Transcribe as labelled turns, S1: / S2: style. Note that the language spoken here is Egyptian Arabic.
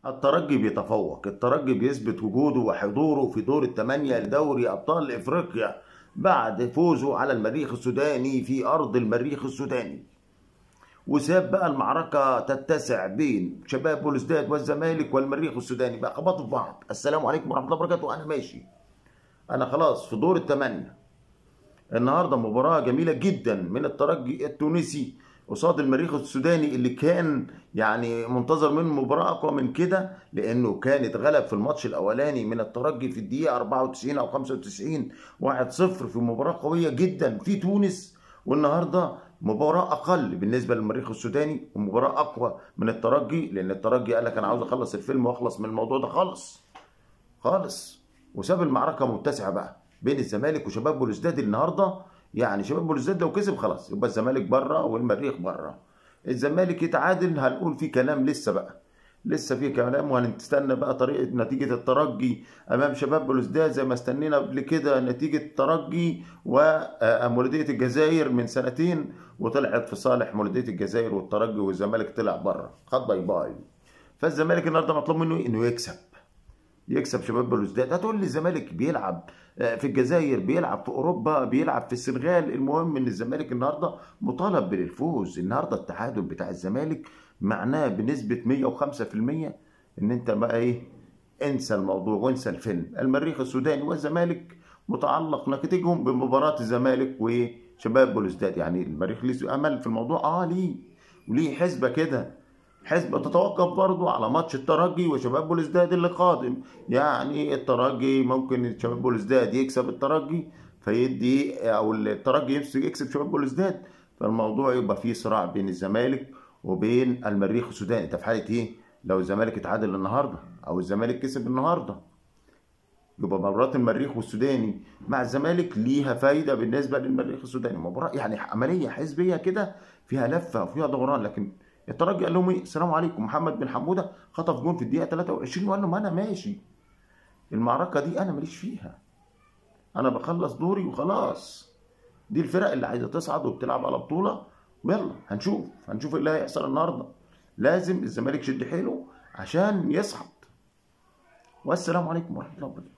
S1: الترجي بيتفوق الترجي بيثبت وجوده وحضوره في دور الثمانية لدوري أبطال إفريقيا بعد فوزه على المريخ السوداني في أرض المريخ السوداني وساب بقى المعركة تتسع بين شباب بوليسداد والزمالك والمريخ السوداني بقى خبطوا في بعض السلام عليكم ورحمة الله وبركاته أنا ماشي أنا خلاص في دور الثمانية النهاردة مباراة جميلة جدا من الترجي التونسي قصاد المريخ السوداني اللي كان يعني منتظر منه مباراة أقوى من كده لأنه كان اتغلب في الماتش الأولاني من الترجي في الدقيقة 94 أو 95 1-0 في مباراة قوية جدا في تونس والنهارده مباراة أقل بالنسبة للمريخ السوداني ومباراة أقوى من الترجي لأن الترجي قال لك أنا عاوز أخلص الفيلم وأخلص من الموضوع ده خالص خالص وساب المعركة متسعة بقى بين الزمالك وشباب بولوزداد النهارده يعني شباب بولوزداد لو كسب خلاص يبقى الزمالك بره والمريخ بره الزمالك يتعادل هنقول في كلام لسه بقى لسه في كلام وهنستنى بقى طريقه نتيجه الترجي امام شباب بلوزداد زي ما استنينا قبل كده نتيجه الترجي ومولوديه الجزائر من سنتين وطلعت في صالح مولوديه الجزائر والترجي والزمالك طلع بره خد باي باي فالزمالك النهارده مطلوب منه انه يكسب يكسب شباب بلوزداد هتقول لي الزمالك بيلعب في الجزائر بيلعب في اوروبا بيلعب في السنغال المهم ان الزمالك النهارده مطالب بالفوز النهارده التعادل بتاع الزمالك معناه بنسبه 105% ان انت بقى ايه انسى الموضوع وانسى الفيلم المريخ السوداني والزمالك متعلق نتيجهم بمباراه الزمالك وشباب بلوزداد يعني المريخ ليه امل في الموضوع اه ليه وليه حسبه كده حسبة تتوقف برضو على ماتش الترجي وشباب بوليسداد اللي قادم يعني الترجي ممكن شباب بوليسداد يكسب الترجي فيدي او الترجي يكسب شباب بوليسداد فالموضوع يبقى فيه صراع بين الزمالك وبين المريخ السوداني انت في حاله ايه لو الزمالك اتعادل النهارده او الزمالك كسب النهارده يبقى مباراه المريخ والسوداني مع الزمالك ليها فايده بالنسبه للمريخ السوداني مباراه يعني عمليه حزبيه كده فيها لفه وفيها دوران لكن الترجي قال لهم ايه السلام عليكم محمد بن حموده خطف جون في الدقيقه 23 وقال لهم انا ماشي المعركه دي انا ماليش فيها انا بخلص دوري وخلاص دي الفرق اللي عايزه تصعد وبتلعب على بطوله ويلا هنشوف هنشوف ايه اللي هيحصل النهارده لازم الزمالك يشد حيله عشان يصعد والسلام عليكم ورحمه الله وبركاته